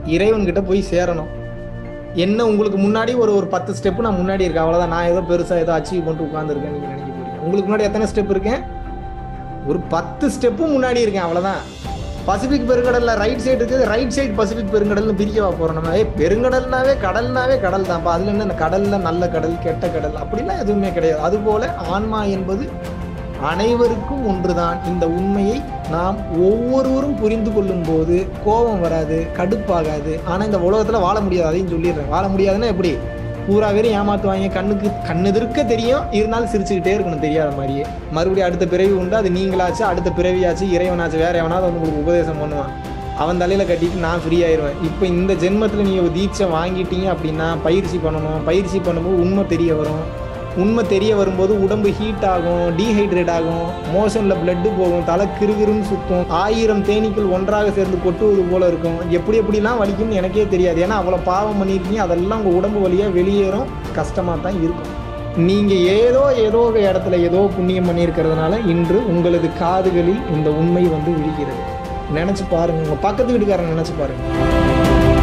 இறைவன்கிட்ட போய் சேரணும் என்ன உங்களுக்கு முன்னாடி ஒரு ஒரு பத்து ஸ்டெப் நான் முன்னாடி இருக்கேன் அவ்வளவுதான் நான் ஏதோ பெருசா ஏதோ அச்சீவ் பண்ணிட்டு உட்காந்துருக்கேன் நீங்க நினைக்க போறீங்க உங்களுக்கு முன்னாடி எத்தனை ஸ்டெப் இருக்கேன் ஒரு பத்து ஸ்டெப்பு முன்னாடி இருக்கேன் அவ்வளவுதான் பசிபிக் பெருங்கடல்ல ரைட் சைடு இருக்குது ரைட் சைடு பசிபிக் பெருங்கடல்னு பிரிக்கவா போறோம் நம்ம ஏய் பெருங்கடல்னாவே கடல்னாவே கடல் தான்ப்பா அதுல என்ன இந்த கடல்ல நல்ல கடல் கெட்ட கடல் அப்படிலாம் எதுவுமே கிடையாது அதுபோல ஆன்மா என்பது அனைவருக்கும் ஒன்றுதான் இந்த உண்மையை நாம் ஒவ்வொருவரும் புரிந்து கொள்ளும் போது கோபம் வராது கடுப்பாகாது ஆனா இந்த உலகத்துல வாழ முடியாது அதையும் சொல்லிடுறேன் வாழ முடியாதுன்னா எப்படி பூரா பேரும் ஏமாத்துவாங்க கண்ணுக்கு கண்ணெதிர்க்க தெரியும் இருந்தாலும் சிரிச்சுக்கிட்டே இருக்கணும் தெரியாத மாதிரியே மறுபடியும் அடுத்த பிறவி உண்டு அது நீங்களாச்சு அடுத்த பிறவியாச்சு இறைவனாச்சு வேற எவனாவது வந்து உங்களுக்கு உபதேசம் பண்ணுவான் அவன் தலையில கட்டிட்டு நான் ஃப்ரீ ஆயிடுவேன் இப்போ இந்த ஜென்மத்துல நீங்க ஒரு தீட்சை வாங்கிட்டீங்க அப்படின்னா பயிற்சி பண்ணணும் பயிற்சி பண்ணும்போது உண்மை தெரிய வரும் உண்மை தெரிய வரும்போது உடம்பு ஹீட் ஆகும் டீஹைட்ரேட் ஆகும் மோஷன்ல பிளட்டு போகும் தலை கிருகிருன்னு சுத்தும் ஆயிரம் தேனீக்கள் ஒன்றாக சேர்ந்து கொட்டுவது போல இருக்கும் எப்படி எப்படிலாம் வலிக்கும்னு எனக்கே தெரியாது ஏன்னா அவ்வளோ பாவம் பண்ணியிருக்கீங்க அதெல்லாம் உங்க உடம்பு வழியா வெளியேறும் கஷ்டமா தான் இருக்கும் நீங்க ஏதோ ஏதோ ஒரு இடத்துல ஏதோ புண்ணியம் பண்ணியிருக்கிறதுனால இன்று உங்களது காதுகளில் இந்த உண்மை வந்து விழிக்கிறது நினைச்சு பாருங்க உங்க பக்கத்து வீட்டுக்காரன் நினைச்சு பாருங்க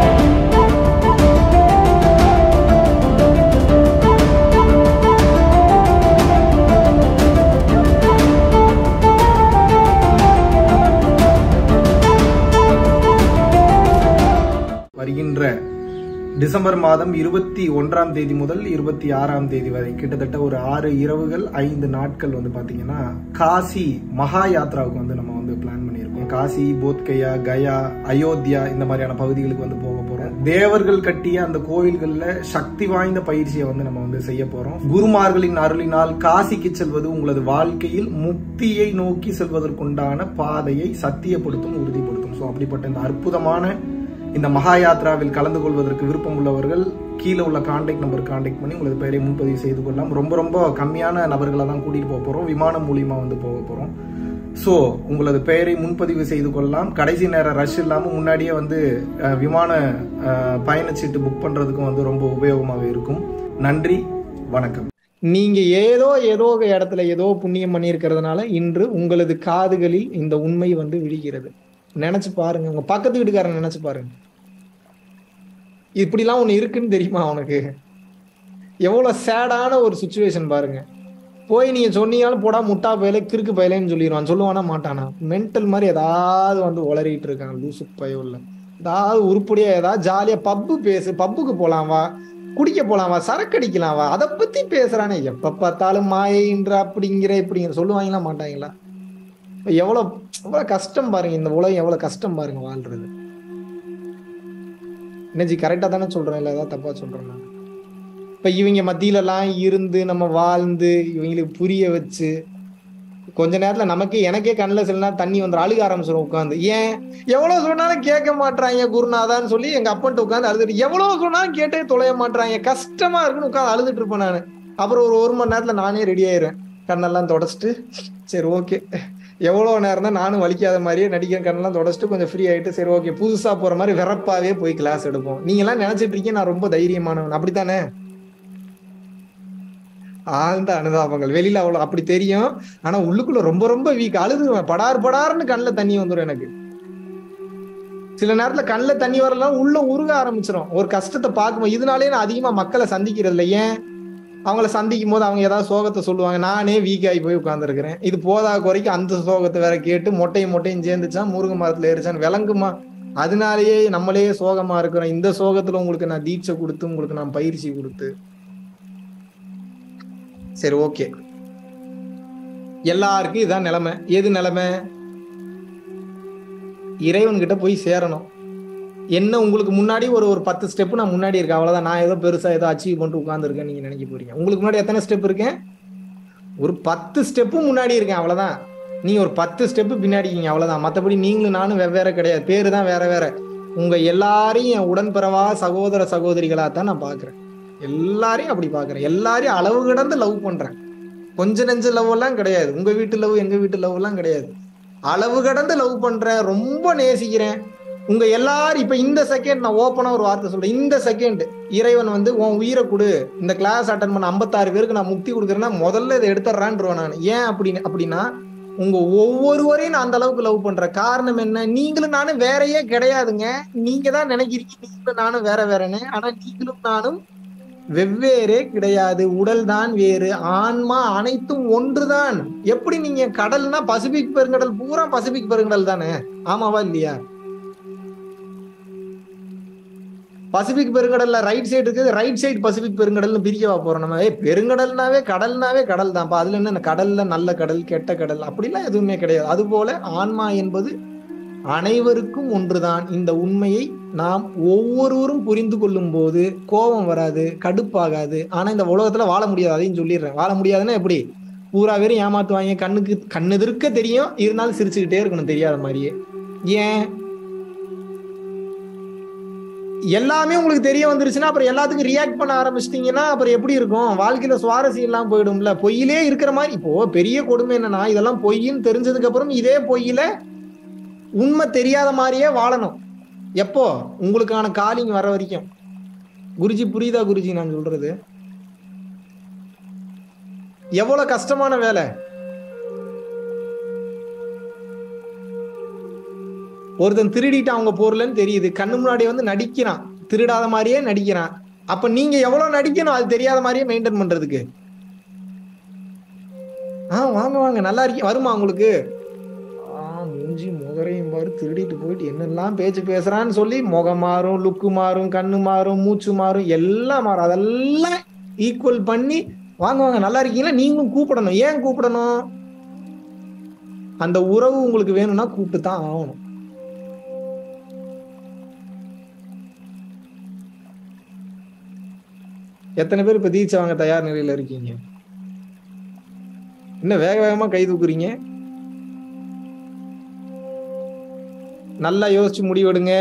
வருகின்ற டிசம்பர் மாதம் இருபத்தி ஒன்றாம் தேதி முதல் இருபத்தி ஆறாம் தேதி வரை கிட்டத்தட்ட ஒரு ஆறு இரவுகள் ஐந்து நாட்கள் வந்து பாத்தீங்கன்னா காசி மகா யாத்ராவுக்கு வந்து நம்ம வந்து பிளான் பண்ணியிருக்கோம் காசி போத்கயா கயா அயோத்தியா இந்த மாதிரியான பகுதிகளுக்கு வந்து போக போறோம் தேவர்கள் கட்டிய அந்த கோவில்கள்ல சக்தி வாய்ந்த பயிற்சியை வந்து நம்ம வந்து செய்ய போறோம் குருமார்களின் அருளினால் காசிக்கு செல்வது உங்களது வாழ்க்கையில் முக்தியை நோக்கி செல்வதற்குண்டான பாதையை சத்தியப்படுத்தும் உறுதிப்படுத்தும் ஸோ அப்படிப்பட்ட இந்த அற்புதமான இந்த மகா யாத்ராவில் கலந்து கொள்வதற்கு விருப்பம் உள்ளவர்கள் கீழே உள்ள கான்டாக்ட் நம்பர் கான்டாக்ட் பண்ணி உங்களது பெயரை முன்பதிவு செய்து கொள்ளலாம் ரொம்ப ரொம்ப கம்மியான நபர்களை தான் கூட்டிட்டு போக போறோம் விமானம் மூலியமா வந்து போக போறோம் ஸோ உங்களது பெயரை முன்பதிவு செய்து கொள்ளலாம் கடைசி நேரம் ரஷ் இல்லாமல் முன்னாடியே வந்து அஹ், விமான அஹ், பயணச்சீட்டு புக் பண்றதுக்கும் வந்து ரொம்ப உபயோகமாக இருக்கும் நன்றி வணக்கம் நீங்க ஏதோ ஏதோ ஒரு இடத்துல ஏதோ புண்ணியம் பண்ணியிருக்கிறதுனால இன்று உங்களது காதுகளில் இந்த உண்மை வந்து விழிக்கிறது நினைச்சு பாருங்க உங்க பக்கத்து வீட்டுக்காரன் நினைச்சு பாருங்க இப்படிலாம் ஒண்ணு இருக்குன்னு தெரியுமா அவனுக்கு எவ்வளவு சேடான ஒரு சுச்சுவேஷன் பாருங்க போய் நீங்க சொன்னீங்கனாலும் போடா முட்டா பயல கிறுக்கு பயலேன்னு சொல்லிடுவான் சொல்லுவானா மாட்டானா மென்டல் மாதிரி ஏதாவது வந்து உளறிட்டு இருக்கான் லூசு பயோ இல்ல ஏதாவது உருப்படியா ஏதாவது ஜாலியா பப்பு பேசு பப்புக்கு போலாம் வா குடிக்க போலாம் வா சரக்கு அடிக்கலாம் வா அதை பத்தி பேசுறானே எப்ப பார்த்தாலும் மாயைன்ற அப்படிங்கிற இப்படிங்கிற சொல்லுவாங்களா மாட்டாங்களா இப்ப எவ்வளவு எவ்வளவு கஷ்டம் பாருங்க இந்த உலகம் எவ்வளவு கஷ்டம் பாருங்க வாழ்றது என்னஜி கரெக்டா தானே சொல்றேன் இல்ல ஏதாவது தப்பா சொல்றேன் நான் இப்ப இவங்க மத்தியில எல்லாம் இருந்து நம்ம வாழ்ந்து இவங்களுக்கு புரிய வச்சு கொஞ்ச நேரத்துல நமக்கு எனக்கே கண்ணுல சில நேரம் தண்ணி வந்து அழுக ஆரம்பிச்சிடும் உட்காந்து ஏன் எவ்வளவு சொன்னாலும் கேட்க மாட்றாங்க குருநாதான்னு சொல்லி எங்க அப்பன்ட்டு உட்காந்து அழுதுட்டு எவ்வளவு சொன்னாலும் கேட்டே தொலைய மாட்றாங்க கஷ்டமா இருக்குன்னு உட்காந்து அழுதுட்டு இருப்பேன் நானு அப்புறம் ஒரு ஒரு மணி நேரத்துல நானே ரெடி ஆயிருவேன் கண்ணெல்லாம் தொடச்சிட்டு சரி ஓகே எவ்வளவு நேரம் தான் நானும் வலிக்காத மாதிரியே நடிக்கிற கண்ணெல்லாம் தொடச்சிட்டு கொஞ்சம் ஃப்ரீ ஆயிட்டு சரி ஓகே புதுசா போற மாதிரி வெறப்பாவே போய் கிளாஸ் எடுப்போம் நீங்க எல்லாம் நினைச்சிட்டு இருக்கீங்க நான் ரொம்ப தைரியமானவன் அப்படித்தானே ஆழ்ந்த அனுதாபங்கள் வெளியில அவ்வளவு அப்படி தெரியும் ஆனா உள்ளுக்குள்ள ரொம்ப ரொம்ப வீக் அழுதுவேன் படார் படார்னு கண்ணுல தண்ணி வந்துடும் எனக்கு சில நேரத்துல கண்ணுல தண்ணி வரலாம் உள்ள உருக ஆரம்பிச்சிடும் ஒரு கஷ்டத்தை பார்க்கும்போது இதனாலே நான் அதிகமா மக்களை சந்திக்கிறது இல்லை ஏன் அவங்கள சந்திக்கும் போது அவங்க ஏதாவது சோகத்தை சொல்லுவாங்க நானே வீக் ஆகி போய் உட்காந்துருக்கிறேன் இது போதா குறைக்கு அந்த சோகத்தை வேற கேட்டு மொட்டையும் மொட்டையும் சேர்ந்துச்சா முருங்கை மரத்துல ஏறிச்சான்னு விளங்குமா அதனாலேயே நம்மளே சோகமா இருக்கிறோம் இந்த சோகத்துல உங்களுக்கு நான் தீட்சை கொடுத்து உங்களுக்கு நான் பயிற்சி கொடுத்து சரி ஓகே எல்லாருக்கும் இதான் நிலைமை எது நிலைமை இறைவன்கிட்ட போய் சேரணும் என்ன உங்களுக்கு முன்னாடி ஒரு ஒரு பத்து ஸ்டெப் நான் முன்னாடி இருக்கேன் அவ்வளவுதான் நான் ஏதோ பெருசா ஏதோ அச்சீவ் பண்ணிட்டு உட்காந்துருக்கேன் நீங்க நினைக்க போறீங்க உங்களுக்கு முன்னாடி எத்தனை ஸ்டெப் இருக்கேன் ஒரு பத்து ஸ்டெப்பு முன்னாடி இருக்கேன் அவ்வளவுதான் நீ ஒரு பத்து ஸ்டெப்பு பின்னாடி இருக்கீங்க அவ்வளவுதான் மத்தபடி நீங்களும் நானும் வெவ்வேறு கிடையாது பேரு தான் வேற வேற உங்க எல்லாரையும் என் உடன்பிறவா சகோதர சகோதரிகளா தான் நான் பாக்குறேன் எல்லாரையும் அப்படி பாக்குறேன் எல்லாரையும் அளவு கடந்து லவ் பண்றேன் கொஞ்ச நெஞ்ச லவ் எல்லாம் கிடையாது உங்க வீட்டு லவ் எங்க வீட்டு லவ் எல்லாம் கிடையாது அளவு கடந்து லவ் பண்றேன் ரொம்ப நேசிக்கிறேன் உங்க எல்லாரும் இப்ப இந்த செகண்ட் நான் ஓப்பனா ஒரு வார்த்தை சொல்றேன் இந்த செகண்ட் இறைவன் வந்து உன் உயிரை கொடு இந்த கிளாஸ் அட்டன் பண்ண ஐம்பத்தாறு பேருக்கு நான் முக்தி கொடுக்குறேன்னா முதல்ல இதை எடுத்துட்றான்ருவேன் நான் ஏன் அப்படின்னு அப்படின்னா உங்க ஒவ்வொருவரையும் நான் அந்த அளவுக்கு லவ் பண்றேன் காரணம் என்ன நீங்களும் நானும் வேறையே கிடையாதுங்க நீங்க தான் நினைக்கிறீங்க நீங்களும் நானும் வேற வேறன்னு ஆனா நீங்களும் நானும் வெவ்வேறே கிடையாது உடல் தான் வேறு ஆன்மா அனைத்தும் ஒன்றுதான் எப்படி நீங்க கடல்னா பசிபிக் பெருங்கடல் பூரா பசிபிக் பெருங்கடல் தானே ஆமாவா இல்லையா பசிபிக் பெருங்கடல்ல ரைட் சைடு இருக்குது ரைட் சைடு பசிபிக் பெருங்கடல்னு பிரிக்கவா போறோம் நம்ம ஏய் பெருங்கடல்னாவே கடல்னாவே கடல் தான்ப்பா அதுல என்ன இந்த கடல்ல நல்ல கடல் கெட்ட கடல் அப்படிலாம் எதுவுமே கிடையாது அதுபோல ஆன்மா என்பது அனைவருக்கும் ஒன்றுதான் இந்த உண்மையை நாம் ஒவ்வொருவரும் புரிந்து கொள்ளும் போது கோபம் வராது கடுப்பாகாது ஆனா இந்த உலகத்துல வாழ முடியாது அதையும் சொல்லிடுறேன் வாழ முடியாதுன்னா எப்படி பூரா பேரும் ஏமாத்துவாங்க கண்ணுக்கு கண்ணு எதிர்க்க தெரியும் இருந்தாலும் சிரிச்சுக்கிட்டே இருக்கணும் தெரியாத மாதிரியே ஏன் எல்லாமே உங்களுக்கு தெரிய வந்துருச்சுன்னா அப்புறம் எல்லாத்துக்கும் ரியாக்ட் பண்ண ஆரம்பிச்சிட்டீங்கன்னா அப்புறம் எப்படி இருக்கும் வாழ்க்கையில சுவாரஸ்யம் எல்லாம் போயிடும்ல பொய்யிலே இருக்கிற மாதிரி இப்போ பெரிய கொடுமை என்னன்னா இதெல்லாம் பொய்ன்னு தெரிஞ்சதுக்கு அப்புறம் இதே பொய்யில உண்மை தெரியாத மாதிரியே வாழணும் எப்போ உங்களுக்கான காலிங் வர வரைக்கும் குருஜி புரியுதா குருஜி நான் சொல்றது எவ்வளவு கஷ்டமான வேலை ஒருத்தன் திருடிட்டு அவங்க பொருள்னு தெரியுது கண்ணு முன்னாடி வந்து நடிக்கிறான் திருடாத மாதிரியே நடிக்கிறான் அப்ப நீங்க எவ்வளவு நடிக்கணும் அது தெரியாத மாதிரியே மெயின்டைன் பண்றதுக்கு ஆ வாங்க வாங்க நல்லா இருக்கீங்க வருமா உங்களுக்கு ஆ மூஞ்சி முகரையும் பாரு திருடிட்டு போயிட்டு என்னெல்லாம் பேச்சு பேசுறான்னு சொல்லி முகம் மாறும் லுக்கு மாறும் கண்ணு மாறும் மூச்சு மாறும் எல்லாம் மாறும் அதெல்லாம் ஈக்குவல் பண்ணி வாங்க வாங்க நல்லா இருக்கீங்களா நீங்களும் கூப்பிடணும் ஏன் கூப்பிடணும் அந்த உறவு உங்களுக்கு வேணும்னா கூப்பிட்டு தான் ஆகணும் எத்தனை பேர் இப்ப தீட்சை வாங்க தயார் நிலையில இருக்கீங்க இன்னும் வேக வேகமா கை தூக்குறீங்க நல்லா யோசிச்சு முடிவெடுங்க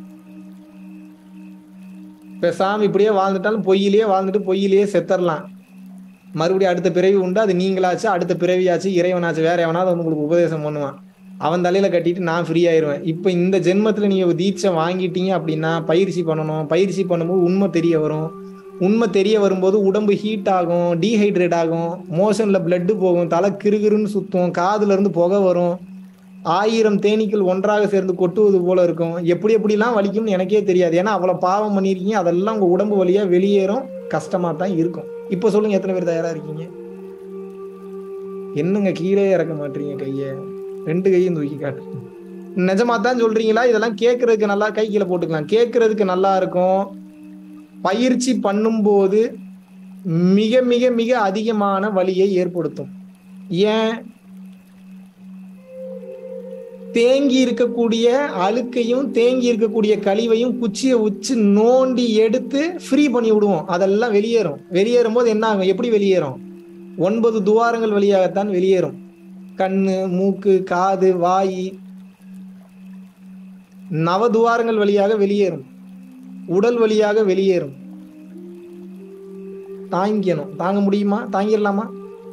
பேசாம இப்படியே வாழ்ந்துட்டாலும் பொய்யிலேயே வாழ்ந்துட்டு பொய்யிலேயே செத்தரலாம் மறுபடியும் அடுத்த பிறவி உண்டு அது நீங்களாச்சு அடுத்த பிறவியாச்சு இறைவனாச்சு வேற எவனாவது வந்து உங்களுக்கு உபதேசம் பண்ணுவான் அவன் தலையில கட்டிட்டு நான் ஃப்ரீ ஆயிருவேன் இப்ப இந்த ஜென்மத்துல நீங்க தீட்சை வாங்கிட்டீங்க அப்படின்னா பயிற்சி பண்ணணும் பயிற்சி பண்ணும்போது உண்மை தெரிய வரும் உண்மை தெரிய வரும்போது உடம்பு ஹீட் ஆகும் டீஹைட்ரேட் ஆகும் மோஷன்ல பிளட்டு போகும் தலை கிருகிருன்னு சுத்தும் காதுல இருந்து புகை வரும் ஆயிரம் தேனீக்கள் ஒன்றாக சேர்ந்து கொட்டுவது போல இருக்கும் எப்படி எப்படிலாம் வலிக்கும்னு எனக்கே தெரியாது ஏன்னா அவ்வளவு பாவம் பண்ணிருக்கீங்க அதெல்லாம் உங்க உடம்பு வழியா வெளியேறும் கஷ்டமா தான் இருக்கும் இப்போ சொல்லுங்க எத்தனை பேர் தயாரா இருக்கீங்க என்னங்க கீழே இறக்க மாட்டீங்க கைய ரெண்டு கையும் தூக்கி காட்டு நிஜமா தான் சொல்றீங்களா இதெல்லாம் கேட்கறதுக்கு நல்லா கை கீழே போட்டுக்கலாம் கேட்கறதுக்கு நல்லா இருக்கும் பயிற்சி பண்ணும்போது மிக மிக மிக அதிகமான வலியை ஏற்படுத்தும் ஏன் தேங்கி இருக்கக்கூடிய அழுக்கையும் தேங்கி இருக்கக்கூடிய கழிவையும் குச்சியை உச்சு நோண்டி எடுத்து ஃப்ரீ பண்ணி விடுவோம் அதெல்லாம் வெளியேறும் வெளியேறும் போது என்ன ஆகும் எப்படி வெளியேறும் ஒன்பது துவாரங்கள் வழியாகத்தான் வெளியேறும் கண்ணு மூக்கு காது வாய் நவ துவாரங்கள் வழியாக வெளியேறும் உடல் வழியாக வெளியேறும் தாங்கிக்கணும் தாங்க முடியுமா தாங்கிடலாமா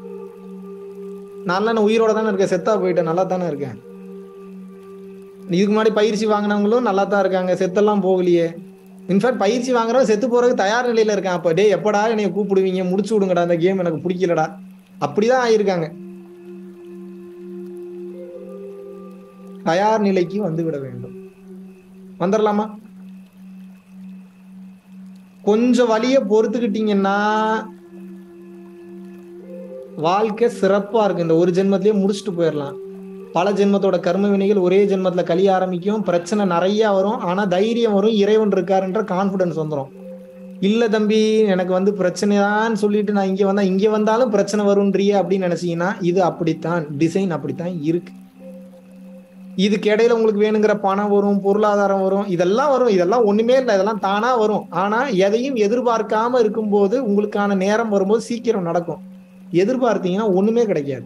நல்லா நான் உயிரோட தானே இருக்கேன் செத்தா போயிட்டேன் நல்லா தானே இருக்கேன் இதுக்கு முன்னாடி பயிற்சி வாங்கினவங்களும் நல்லா தான் இருக்காங்க செத்தெல்லாம் போகலையே இன்ஃபேக்ட் பயிற்சி வாங்குறவன் செத்து போறதுக்கு தயார் நிலையில இருக்கான் அப்ப டே எப்படா என்னைய கூப்பிடுவீங்க முடிச்சு விடுங்கடா அந்த கேம் எனக்கு பிடிக்கலடா அப்படிதான் ஆயிருக்காங்க தயார் நிலைக்கு வந்து விட வேண்டும் வந்துடலாமா கொஞ்சம் வழிய பொறுத்துக்கிட்டீங்கன்னா வாழ்க்கை சிறப்பா இருக்கு இந்த ஒரு ஜென்மத்திலேயே முடிச்சுட்டு போயிடலாம் பல ஜென்மத்தோட கர்ம வினைகள் ஒரே ஜென்மத்துல கழிய ஆரம்பிக்கும் பிரச்சனை நிறைய வரும் ஆனா தைரியம் வரும் இறைவன் இருக்காருன்ற கான்பிடன்ஸ் வந்துடும் இல்ல தம்பி எனக்கு வந்து பிரச்சனைதான் சொல்லிட்டு நான் இங்க வந்தா இங்க வந்தாலும் பிரச்சனை வரும்ன்றியே அப்படின்னு நினைச்சீங்கன்னா இது அப்படித்தான் டிசைன் அப்படித்தான் இருக்கு இதுக்கு இடையில உங்களுக்கு வேணுங்கிற பணம் வரும் பொருளாதாரம் வரும் இதெல்லாம் வரும் இதெல்லாம் ஒண்ணுமே இல்லை இதெல்லாம் தானா வரும் ஆனா எதையும் எதிர்பார்க்காம இருக்கும்போது உங்களுக்கான நேரம் வரும்போது சீக்கிரம் நடக்கும் எதிர்பார்த்தீங்கன்னா ஒண்ணுமே கிடைக்காது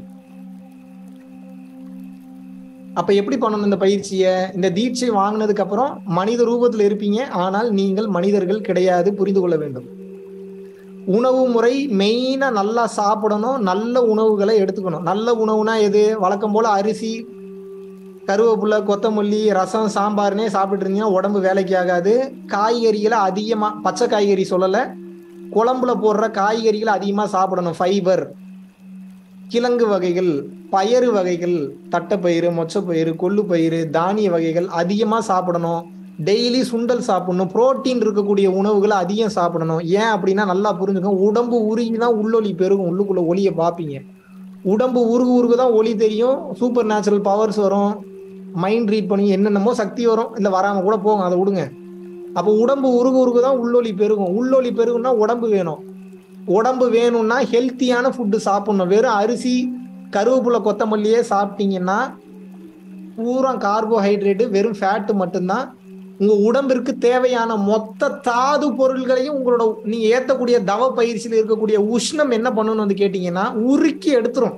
அப்ப எப்படி பண்ணணும் இந்த பயிற்சியை இந்த தீட்சை வாங்கினதுக்கு அப்புறம் மனித ரூபத்துல இருப்பீங்க ஆனால் நீங்கள் மனிதர்கள் கிடையாது புரிந்து கொள்ள வேண்டும் உணவு முறை மெயினா நல்லா சாப்பிடணும் நல்ல உணவுகளை எடுத்துக்கணும் நல்ல உணவுனா எது வழக்கம் போல அரிசி கருவேப்பிலை கொத்தமல்லி ரசம் சாம்பார்னே சாப்பிட்டு இருந்தீங்கன்னா உடம்பு வேலைக்கு ஆகாது காய்கறிகளை அதிகமா பச்சை காய்கறி சொல்லலை குழம்புல போடுற காய்கறிகளை அதிகமாக சாப்பிடணும் ஃபைபர் கிழங்கு வகைகள் பயறு வகைகள் தட்டைப்பயிறு மொச்சப்பயிறு கொள்ளுப்பயிறு தானிய வகைகள் அதிகமா சாப்பிடணும் டெய்லி சுண்டல் சாப்பிடணும் புரோட்டீன் இருக்கக்கூடிய உணவுகளை அதிகம் சாப்பிடணும் ஏன் அப்படின்னா நல்லா புரிஞ்சுக்கோங்க உடம்பு உருகி தான் உள்ளொலி பெருகும் உள்ளுக்குள்ள ஒளியை பார்ப்பீங்க உடம்பு உருகு உருகு தான் ஒளி தெரியும் சூப்பர் நேச்சுரல் பவர்ஸ் வரும் மைண்ட் ரீட் பண்ணி என்னென்னமோ சக்தி வரும் இல்லை வராம கூட போகும் அதை விடுங்க அப்போ உடம்பு உருகு உருகு தான் உள்ளொலி பெருகும் உள்ளொலி பெருகும்னா உடம்பு வேணும் உடம்பு வேணும்னா ஹெல்த்தியான ஃபுட்டு சாப்பிடணும் வெறும் அரிசி கருவேப்பிலை கொத்தமல்லியே சாப்பிட்டீங்கன்னா பூரா கார்போஹைட்ரேட்டு வெறும் ஃபேட்டு மட்டும்தான் உங்க உடம்பிற்கு தேவையான மொத்த தாது பொருள்களையும் உங்களோட நீங்க ஏத்தக்கூடிய தவ பயிற்சியில் இருக்கக்கூடிய உஷ்ணம் என்ன பண்ணணும்னு வந்து கேட்டீங்கன்னா உருக்கி எடுத்துரும்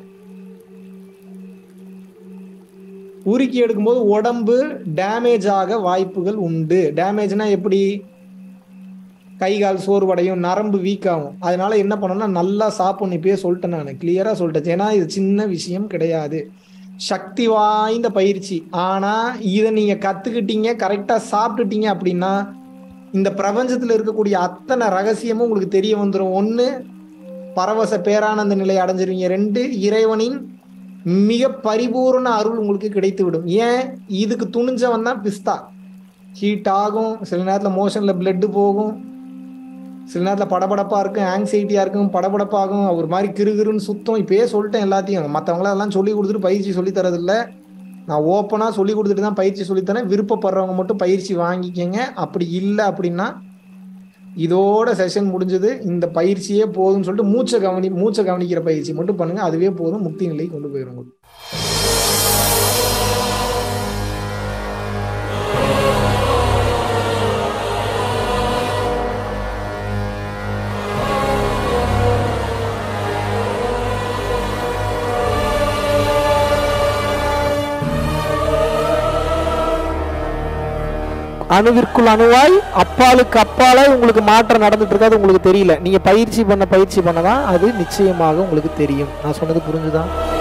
உருக்கி எடுக்கும்போது உடம்பு டேமேஜ் ஆக வாய்ப்புகள் உண்டு டேமேஜ்னா எப்படி கை கால் சோர்வடையும் நரம்பு வீக் ஆகும் அதனால என்ன பண்ணணும்னா நல்லா சாப்பிடணும் இப்பயே சொல்லிட்டேன் நான் கிளியரா சொல்லிட்டேன் ஏன்னா இது சின்ன விஷயம் கிடையாது சக்தி வாய்ந்த பயிற்சி ஆனா இதை நீங்க கத்துக்கிட்டீங்க கரெக்டா சாப்பிட்டுட்டீங்க அப்படின்னா இந்த பிரபஞ்சத்துல இருக்கக்கூடிய அத்தனை ரகசியமும் உங்களுக்கு தெரிய வந்துடும் ஒண்ணு பரவச பேரானந்த நிலை அடைஞ்சிருவீங்க ரெண்டு இறைவனின் மிக பரிபூர்ண அருள் உங்களுக்கு கிடைத்து விடும் ஏன் இதுக்கு துணிஞ்சவன் தான் பிஸ்தா ஹீட் ஆகும் சில நேரத்தில் மோஷன்ல பிளட்டு போகும் சில நேரத்தில் படபடப்பா இருக்கும் ஆங்ஸைட்டியா இருக்கும் படபடப்பாகும் ஒரு மாதிரி கிருகிருன்னு சுத்தம் இப்பயே சொல்லிட்டேன் எல்லாத்தையும் மற்றவங்கள எல்லாம் சொல்லி கொடுத்துட்டு பயிற்சி சொல்லி தரதில்ல நான் ஓப்பனாக சொல்லி கொடுத்துட்டு தான் பயிற்சி சொல்லித்தரேன் விருப்பப்படுறவங்க மட்டும் பயிற்சி வாங்கிக்கங்க அப்படி இல்லை அப்படின்னா இதோட செஷன் முடிஞ்சது இந்த பயிற்சியே போதும்னு சொல்லிட்டு மூச்சை கவனி மூச்சை கவனிக்கிற பயிற்சி மட்டும் பண்ணுங்க அதுவே போதும் முக்தி நிலை கொண்டு போயிடும் உங்களுக்கு அணுவிற்குள் அணுவாய் அப்பாலுக்கு அப்பாலாய் உங்களுக்கு மாற்றம் நடந்துட்டு இருக்காது உங்களுக்கு தெரியல நீங்க பயிற்சி பண்ண பயிற்சி பண்ணதான் அது நிச்சயமாக உங்களுக்கு தெரியும் நான் சொன்னது புரிஞ்சுதா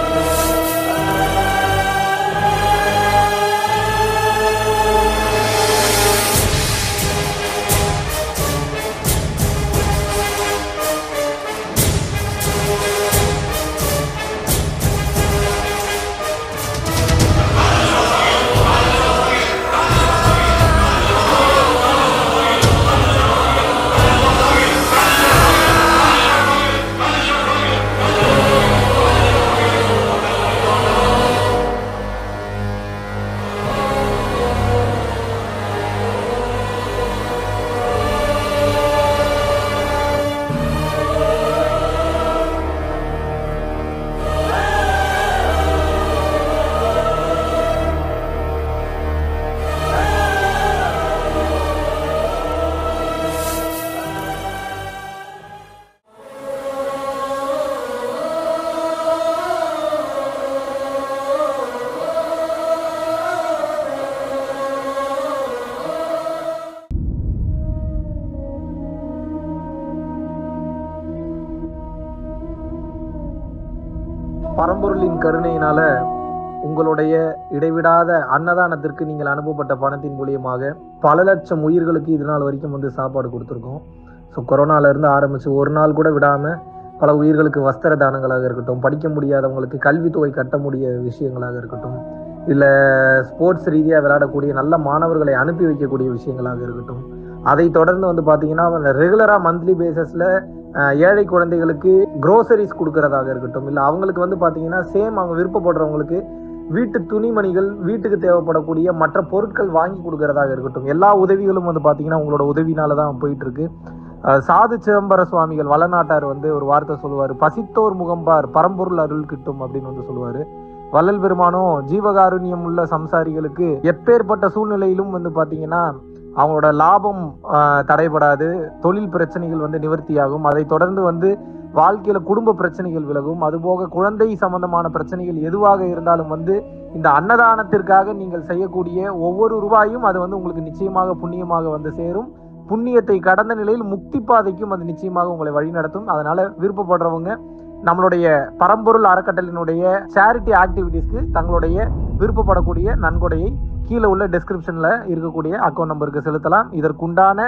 பரம்பொருளின் கருணையினால உங்களுடைய இடைவிடாத அன்னதானத்திற்கு நீங்கள் அனுப்பப்பட்ட பணத்தின் மூலியமாக பல லட்சம் உயிர்களுக்கு இது நாள் வரைக்கும் வந்து சாப்பாடு கொடுத்துருக்கோம் ஸோ கொரோனால இருந்து ஆரம்பிச்சு ஒரு நாள் கூட விடாம பல உயிர்களுக்கு வஸ்திர தானங்களாக இருக்கட்டும் படிக்க முடியாதவங்களுக்கு கல்வித்தொகை கட்ட முடிய விஷயங்களாக இருக்கட்டும் இல்லை ஸ்போர்ட்ஸ் ரீதியாக விளையாடக்கூடிய நல்ல மாணவர்களை அனுப்பி வைக்கக்கூடிய விஷயங்களாக இருக்கட்டும் அதை தொடர்ந்து வந்து பார்த்தீங்கன்னா ரெகுலராக மந்த்லி பேசிஸில் ஏழை குழந்தைகளுக்கு க்ரோசரிஸ் கொடுக்கறதாக இருக்கட்டும் இல்லை அவங்களுக்கு வந்து பார்த்தீங்கன்னா சேம் அவங்க விருப்பப்படுறவங்களுக்கு வீட்டு துணிமணிகள் வீட்டுக்கு தேவைப்படக்கூடிய மற்ற பொருட்கள் வாங்கி கொடுக்கறதாக இருக்கட்டும் எல்லா உதவிகளும் வந்து பார்த்தீங்கன்னா உங்களோட உதவினால தான் போயிட்டு இருக்கு அஹ் சாது சிதம்பர சுவாமிகள் வளநாட்டார் வந்து ஒரு வார்த்தை சொல்லுவார் பசித்தோர் முகம்பார் பரம்பொருள் அருள் கிட்டும் அப்படின்னு வந்து சொல்லுவாரு வள்ளல் பெருமானும் ஜீவகாருண்யம் உள்ள சம்சாரிகளுக்கு எப்பேற்பட்ட சூழ்நிலையிலும் வந்து பாத்தீங்கன்னா அவங்களோட லாபம் ஆஹ், தடைபடாது தொழில் பிரச்சனைகள் வந்து நிவர்த்தியாகும் அதை தொடர்ந்து வந்து வாழ்க்கையில குடும்ப பிரச்சனைகள் விலகும் அதுபோக குழந்தை சம்பந்தமான பிரச்சனைகள் எதுவாக இருந்தாலும் வந்து இந்த அன்னதானத்திற்காக நீங்கள் செய்யக்கூடிய ஒவ்வொரு ரூபாயும் அது வந்து உங்களுக்கு நிச்சயமாக புண்ணியமாக வந்து சேரும் புண்ணியத்தை கடந்த நிலையில் முக்தி பாதைக்கும் அது நிச்சயமாக உங்களை வழிநடத்தும் அதனால விருப்பப்படுறவங்க நம்மளுடைய பரம்பொருள் அறக்கட்டளினுடைய சேரிட்டி ஆக்டிவிட்டீஸ்க்கு தங்களுடைய விருப்பப்படக்கூடிய நன்கொடையை கீழே உள்ள டெஸ்கிரிப்ஷன்ல இருக்கக்கூடிய அக்கௌண்ட் நம்பருக்கு செலுத்தலாம் இதற்குண்டான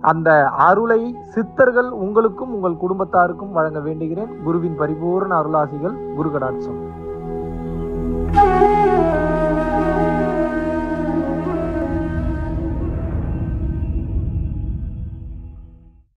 அந்த அருளை சித்தர்கள் உங்களுக்கும் உங்கள் குடும்பத்தாருக்கும் வழங்க வேண்டுகிறேன் குருவின் பரிபூர்ண அருளாசிகள் குரு கடாட்சம்